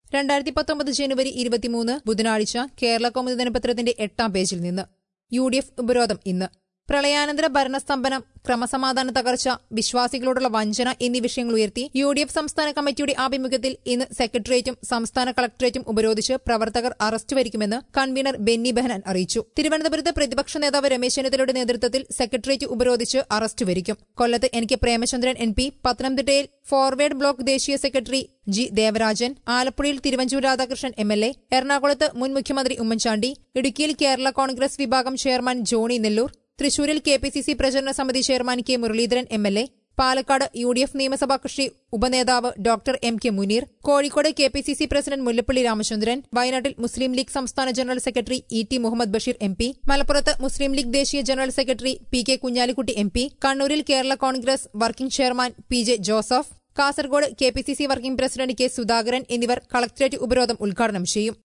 രണ്ടായിരത്തി പത്തൊമ്പത് ജനുവരി ഇരുപത്തിമൂന്ന് ബുധനാഴ്ച കേരള കൗമുദി ദിനപത്രത്തിന്റെ എട്ടാം പേജിൽ നിന്ന് യു ഡി എഫ് ഉപരോധം ഇന്ന് പ്രളയാനന്തര ഭരണസ്തംഭനം ക്രമസമാധാന തകർച്ച വിശ്വാസികളോടുള്ള വഞ്ചന എന്നീ വിഷയങ്ങൾ ഉയർത്തി യു ഡി എഫ് സംസ്ഥാന കമ്മിറ്റിയുടെ ആഭിമുഖ്യത്തിൽ ഇന്ന് സെക്രട്ടേറിയറ്റും സംസ്ഥാന കളക്ടറേറ്റും ഉപരോധിച്ച് പ്രവർത്തകർ അറസ്റ്റ് വരിക്കുമെന്ന് കൺവീനർ ബെന്നി ബെഹനാൻ അറിയിച്ചു തിരുവനന്തപുരത്ത് പ്രതിപക്ഷ നേതാവ് രമേശ് ചെന്നിത്തലയുടെ നേതൃത്വത്തിൽ സെക്രട്ടേറിയറ്റ് ഉപരോധിച്ച് അറസ്റ്റ് വരിക്കും കൊല്ലത്ത് എനിക്ക് പ്രേമചന്ദ്രൻ എം പി പത്തനംതിട്ടയിൽ ഫോർവേഡ് ബ്ലോക്ക് ദേശീയ സെക്രട്ടറി ജി ദേവരാജൻ ആലപ്പുഴയിൽ Thiruvanchoor Radhakrishnan M L A എറണാകുളത്ത് മുൻ മുഖ്യമന്ത്രി ഉമ്മൻചാണ്ടി ഇടുക്കിയിൽ കേരള കോൺഗ്രസ് വിഭാഗം ചെയർമാൻ ജോണി നെല്ലൂർ തൃശൂരിൽ കെ പി സി സി പ്രചരണ സമിതി chairman K Muraleedharan M L A Palakkad U D F നിയമസഭാ കക്ഷി ഉപനേതാവ് doctor M K Muneer Kozhikode K P C C president Mullappally Ramachandran വയനാട്ടിൽ മുസ്ലിം ലീഗ് സംസ്ഥാന general secretary E T Muhammad Basheer M P മലപ്പുറത്ത് മുസ്ലിം ലീഗ് ദേശീയ general secretary P K Kunhalikutty M P കണ്ണൂരിൽ Kerala Congress working chairman P J Joseph Kasaragod K P C C working president K Sudhakaran എന്നിവർ collectorate ഉപരോധം ഉദ്ഘാടനം ചെയ്യും